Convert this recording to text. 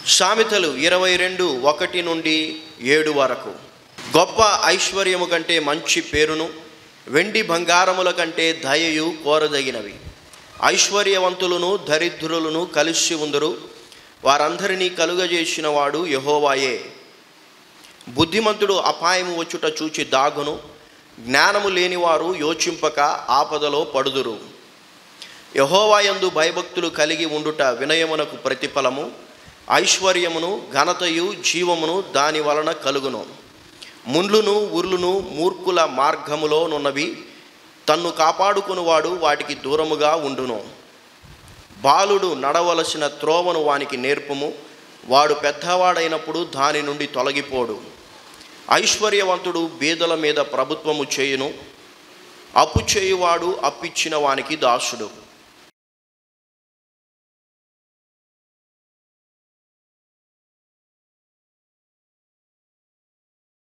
సామెతలు ఇరవై రెండు ఒకటి నుండి ఏడు వరకు గొప్ప ఐశ్వర్యము కంటే మంచి పేరును వెండి బంగారముల కంటే దయయు కోరదగినవి ఐశ్వర్యవంతులను దరిద్రులను కలిసి ఉందరు వారందరినీ కలుగజేసిన వాడు యహోవాయే బుద్ధిమంతుడు అపాయము వచ్చుట చూచి దాగును జ్ఞానము లేనివారు యోచింపక ఆపదలో పడుదురు యహోవాయందు భయభక్తులు కలిగి ఉండుట వినయమునకు ప్రతిఫలము ఐశ్వర్యమును ఘనతయు జీవమును దాని వలన కలుగును ముండ్లును ఉర్లును మూర్ఖుల మార్గములోనున్నవి తన్ను కాపాడుకునివాడు వాటికి దూరముగా ఉండును బాలుడు నడవలసిన త్రోవను వానికి నేర్పుము వాడు పెద్దవాడైనప్పుడు దాని నుండి తొలగిపోడు ఐశ్వర్యవంతుడు బీదల మీద ప్రభుత్వము చేయును అప్పు చేయువాడు అప్పిచ్చిన వానికి దాసుడు